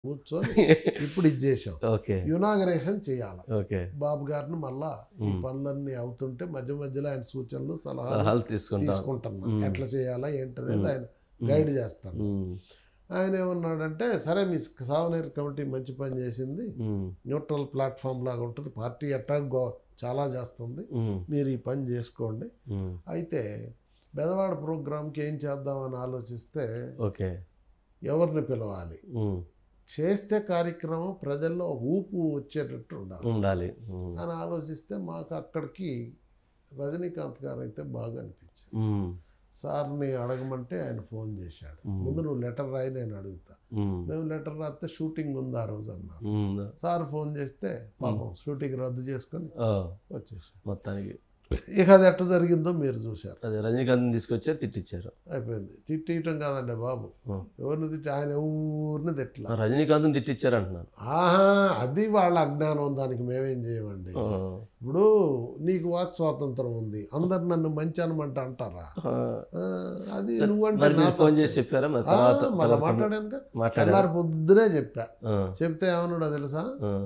కూర్చొని ఇప్పుడు ఇది చేసాం ఓకే యునాగరేషన్ చేయాలి ఓకే బాబు గారిని మళ్ళా ఈ పనులన్నీ అవుతుంటే మధ్య మధ్యలో ఆయన సూచనలు సలహాలు సలహాలు తీసుకుంటాం తీసుకుంటున్నాం మ్మ్. ఎట్లా చేయాలా ఏంటనేది ఆయన గైడ్ చేస్తాను ఉమ్, ఆయన ఏమన్నాడంటే సరే మీ సావనేర్ కమిటీ మంచి పని చేసింది ఉమ్, న్యూట్రల్ ప్లాట్ఫామ్ లాగా ఉంటుంది పార్టీ ఎట్టా గో చాలా చేస్తుంది ఉమ్, మీరు ఈ పని చేసుకోండి ఉమ్, అయితే బెదవాడ ప్రోగ్రామ్కి ఏం చేద్దామని ఆలోచిస్తే ఓకే ఎవరిని పిలవాలి ఉమ్, చేస్తే కార్యక్రమం ప్రజల్లో ఊపు వచ్చేటట్టు ఉండాలి ఉండాలి ఉమ్, అని ఆలోచిస్తే మాకు అక్కడికి రజనీకాంత్ గారు అయితే బాగా అనిపించింది ఉమ్, సార్ని అడగమంటే ఆయన ఫోన్ చేశాడు ముందు నువ్వు లెటర్ రాయి నేను అడుగుతా ఉమ్, మేము లెటర్ రాస్తే షూటింగ్ ఉంది ఆ రోజు అన్నారు ఉమ్, సార్ ఫోన్ చేస్తే పాపం షూటింగ్ రద్దు చేసుకొని ఓ, వచ్చేసాడు మొత్తానికి ఇక అది ఎట్ట జరిగిందో మీరు చూశారు అదే రజనీకాంత్ తీసుకొచ్చారు తిట్టించారు అయిపోయింది తిట్టేయటం కాదండి బాబు ఆ. ఎవరిని తిట్టి ఆయన ఊరిని తిట్టలా రజనీకాంత్ తిట్టించారు అంటున్నాను ఆహా అది వాళ్ళ అజ్ఞానం దానికి మేమేం చేయమండి ఆ, ఇప్పుడు నీకు వాక్ స్వాతంత్రం ఉంది అందరు నన్ను మంచి అనమంట అంటారా ఆ, ఆ, అది నువ్వంటే మరి నా మీరు ఫోన్ తప్పే. చేసి చెప్పారా మరి ఆ, తర్వాత మళ్ళా తర్వాత మాట్లాడానుక మాట్లాడారు తెల్లారి పొద్దునే చెప్పా చెప్తే ఏమన్నాడో తెలుసా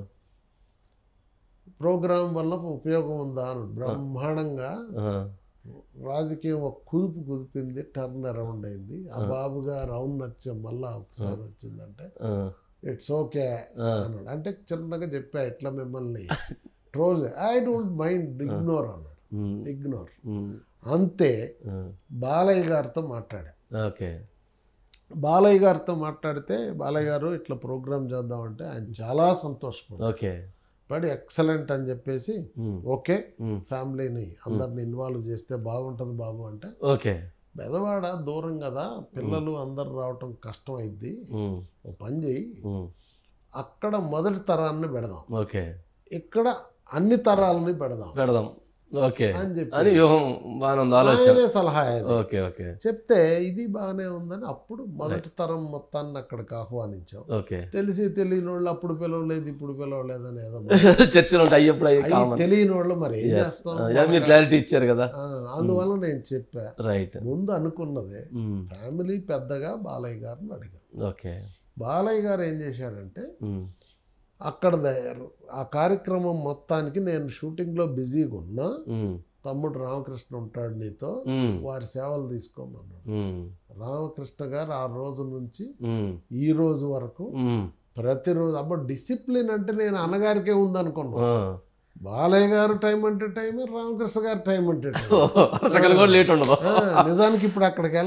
ప్రోగ్రాం వల్ల ఉపయోగం ఉందా అను బ్రహ్మాండంగా రాజకీయం ఒక కుదుపు కుదిపింది టర్న్ అరౌండ్ అయింది ఆ బాబు గారు అవును నచ్చం మళ్ళా ఒకసారి వచ్చిందంటే ఇట్స్ ఓకే అన్నాడు అంటే చిన్నగా చెప్పా ఎట్లా మిమ్మల్ని troll I don't mind ignore అన్నాడు ఇగ్నోర్ అంతే బాలయ్య గారితో మాట్లాడా ఓకే బాలయ్య గారితో మాట్లాడితే బాలయ్య గారు ఇట్లా ప్రోగ్రామ్ చేద్దామంటే ఆయన చాలా సంతోషపడ్డాడు ఓకే పడి ఎక్సలెంట్ అని చెప్పేసి ఓకే ఫ్యామిలీని అందరిని ఇన్వాల్వ్ చేస్తే బాగుంటుంది బాబు అంటే ఓకే బెదవాడ దూరం కదా పిల్లలు అందరు రావటం కష్టం అయింది ఓ పని చేయి అక్కడ మొదటి తరాన్ని పెడదాం ఓకే ఇక్కడ అన్ని తరాలని పెడదాం పెడదాం ఓకే అని చెప్పి అని వ్యూహం బాగానే ఉంది ఆలోచన ఆయనే సలహా ఆయన ఓకే ఓకే చెప్తే ఇది బాగానే ఉందని అప్పుడు మొదటి తరం మొత్తాన్ని అక్కడికి ఆహ్వానించాం ఓకే తెలిసి తెలియని వాళ్ళు అప్పుడు పిలవలేదు ఇప్పుడు పిలవలేదని ఏదో చర్చలు ఉంటాయి అయ్యప్పుడు అయ్యి అవి కామన్ తెలియని వాళ్ళు మరి ఏం చేస్తాం మీరు క్లారిటీ ఇచ్చారు కదా ఆ, అందువల్ల నేను చెప్పా రైట్ ముందు అనుకున్నదే ఫ్యామిలీ పెద్దగా బాలయ్య గారిని అడిగాను ఓకే బాలయ్య గారు ఏం చేశాడంటే అక్కడ ద- ఆ కార్యక్రమం మొత్తానికి నేను షూటింగ్లో బిజీగా ఉన్నా తమ్ముడు రామకృష్ణ ఉంటాడు నీతో వారి సేవలు తీసుకోమన్నాడు రామకృష్ణ గారు ఆ రోజు నుంచి ఈ రోజు వరకు ప్రతిరోజు అబ్బా డిసిప్లిన్ అంటే నేను అన్నగారికే ఉందనుకున్నాను బాలయ్య గారు టైం అంటే టైమే రామకృష్ణ గారు టైం అంటే టైం సగం కూడా లేట్ ఉండదు నిజానికి ఇప్పుడు అక్కడికి